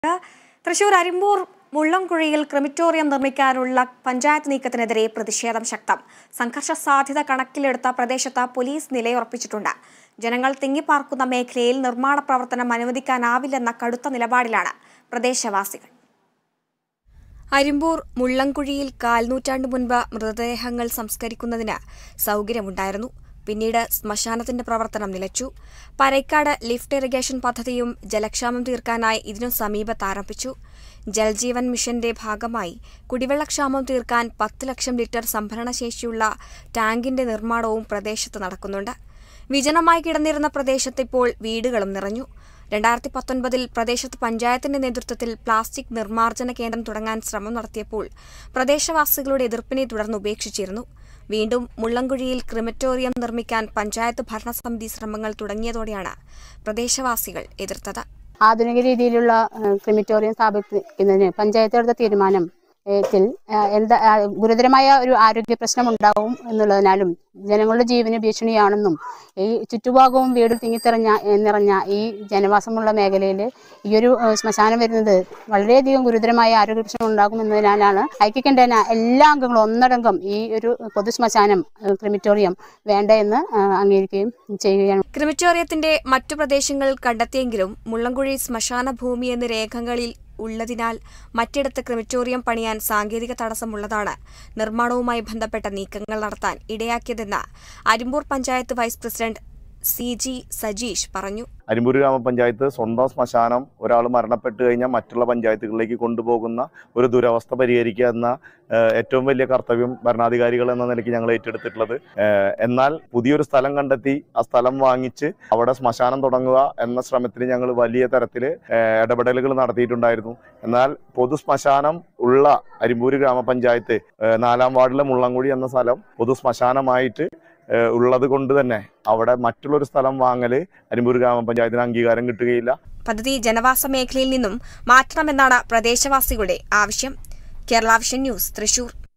Thrissur Arimpur മുള്ളംകുഴിയിൽ crematorium നിർമ്മിക്കാനുള്ള പഞ്ചായത്ത് നീക്കത്തിനെതിരെ പ്രതിഷേധം ശക്തം സംഘർഷ സാധ്യത കണക്കിലെടുത്ത പ്രദേശത്ത് പോലീസ് നിലയുറപ്പിച്ചിട്ടുണ്ട് ജനങ്ങൾ തിങ്ങിപ്പാർക്കുന്ന മേഖലയിൽ നിർമ്മാണ പ്രവർത്തനം അനുവദിക്കാനാവില്ലെന്ന കടുത്ത നിലപാടിലാണ് പ്രദേശവാസികൾ അരിമ്പൂർ മുള്ളംകുഴിയിൽ കാൽനൂറ്റാണ്ട് മുൻപ് മൃതദേഹങ്ങൾ സംസ്കരിക്കുന്നതിന് സൗകര്യമുണ്ടായിരുന്നു പിന്നീട് ശ്മശാനത്തിന്റെ പ്രവർത്തനം നിലച്ചു പരൈക്കാട് ലിഫ്റ്റ് ഇറിഗേഷൻ പദ്ധതിയും ജലക്ഷാമം തീർക്കാനായി ഇതിനു സമീപത്ത് ആരംഭിച്ചു ജൽജീവൻ മിഷന്റെ ഭാഗമായി കുടിവെള്ളക്ഷാമം തീർക്കാൻ പത്ത് ലക്ഷം ലിറ്റർ സംഭരണശേഷിയുള്ള ടാങ്കിന്റെ നിർമ്മാണവും പ്രദേശത്ത് നടക്കുന്നുണ്ട് വിജനമായി കിടന്നിരുന്ന പ്രദേശത്ത് ഇപ്പോൾ വീടുകളും നിറഞ്ഞു രണ്ടായിരത്തി പത്തൊൻപതിൽ പ്രദേശത്ത് പഞ്ചായത്തിന്റെ നേതൃത്വത്തിൽ പ്ലാസ്റ്റിക് നിർമ്മാർജ്ജന കേന്ദ്രം തുടങ്ങാൻ ശ്രമം നടത്തിയപ്പോൾ പ്രദേശവാസികളുടെ എതിർപ്പിനെ തുടർന്ന് ഉപേക്ഷിച്ചിരുന്നു വീണ്ടും മുള്ളംകുഴിയിൽ ക്രിമറ്റോറിയം നിർമ്മിക്കാൻ പഞ്ചായത്ത് ഭരണസമിതി ശ്രമങ്ങൾ തുടങ്ങിയതോടെയാണ് പ്രദേശവാസികൾ എതിർത്തത് ആധുനിക രീതിയിലുള്ള ഏഹ്, ക്രിമിറ്റോറിയം സ്ഥാപിക്കുന്നതിന് പഞ്ചായത്ത് എടുത്ത തീരുമാനം ഏഹ്, ത്തിൽ ഏഹ്, എന്താ ആ, ഗുരുതരമായ ഒരു ആരോഗ്യ പ്രശ്നം ഉണ്ടാവും എന്നുള്ളതിനാലും ജനങ്ങളുടെ ജീവന് ഭീഷണിയാണെന്നും ഈ ചുറ്റുഭാഗവും വീട് തിങ്ങിത്തിറഞ്ഞ ഏഹ്, നിറഞ്ഞ ഈ ജനവാസമുള്ള മേഖലയിൽ ഈ ഒരു ഏഹ്, ശ്മശാനം വരുന്നത് വളരെയധികം ഗുരുതരമായ ആരോഗ്യ പ്രശ്നം ഉണ്ടാകുമെന്നതിനാലാണ് ഐക്യകണ്ഠേന എല്ലാ അംഗങ്ങളും ഒന്നടങ്കം ഈ ഒരു പൊതു ശ്മശാനം ഏഹ്, ക്രിമിറ്റോറിയം വേണ്ട എന്ന് ഏഹ്, അംഗീകരിക്കുകയും ചെയ്യുകയാണ് ക്രിമിറ്റോറിയത്തിന്റെ മറ്റു പ്രദേശങ്ങൾ കണ്ടെത്തിയെങ്കിലും മുള്ളംകുഴി ശ്മശാന ഭൂമി എന്ന രേഖകളിൽ ഉള്ളതിനാൽ മറ്റിടത്ത് ക്രിമിറ്റോറിയം പണിയാൻ സാങ്കേതിക തടസ്സമുള്ളതാണ് നിർമ്മാണവുമായി ബന്ധപ്പെട്ട നീക്കങ്ങൾ നടത്താൻ ഇടയാക്കിയതെന്ന് Arimbur panchayat vice president C G Sajeesh പറഞ്ഞു അരിമ്പൂർ ഗ്രാമപഞ്ചായത്ത് സ്വന്തം ശ്മശാനം ഒരാൾ മരണപ്പെട്ട് കഴിഞ്ഞാൽ മറ്റുള്ള പഞ്ചായത്തുകളിലേക്ക് കൊണ്ടുപോകുന്ന ഒരു ദുരവസ്ഥ പരിഹരിക്കുക എന്ന ഏഹ്, ഏറ്റവും വലിയ കർത്തവ്യം ഭരണാധികാരികൾ എന്ന നിലയ്ക്ക് ഞങ്ങൾ ഏറ്റെടുത്തിട്ടുള്ളത് ഏഹ്, എന്നാൽ പുതിയൊരു സ്ഥലം കണ്ടെത്തി ആ സ്ഥലം വാങ്ങിച്ച് അവിടെ ശ്മശാനം തുടങ്ങുക എന്ന ശ്രമത്തിൽ ഞങ്ങൾ വലിയ തരത്തിൽ ഇടപെടലുകൾ നടത്തിയിട്ടുണ്ടായിരുന്നു എന്നാൽ പൊതു ശ്മശാനം ഉള്ള അരിമ്പൂർ ഗ്രാമപഞ്ചായത്ത് ഏഹ്, നാലാം വാർഡിലെ മുള്ളംകുഴി എന്ന സ്ഥലം പൊതു ശ്മശാനമായിട്ട് ഏഹ്, ഉള്ളത് കൊണ്ട് തന്നെ അവിടെ മറ്റുള്ളൊരു സ്ഥലം വാങ്ങല് അരിമ്പൂർ ഗ്രാമപഞ്ചായത്തിന് അംഗീകാരം കിട്ടുകയില്ല പദ്ധതി ജനവാസ മേഖലയിൽ നിന്നും മാറ്റണമെന്നാണ് പ്രദേശവാസികളുടെ ആവശ്യം കേരള വിഷൻ ന്യൂസ് തൃശൂർ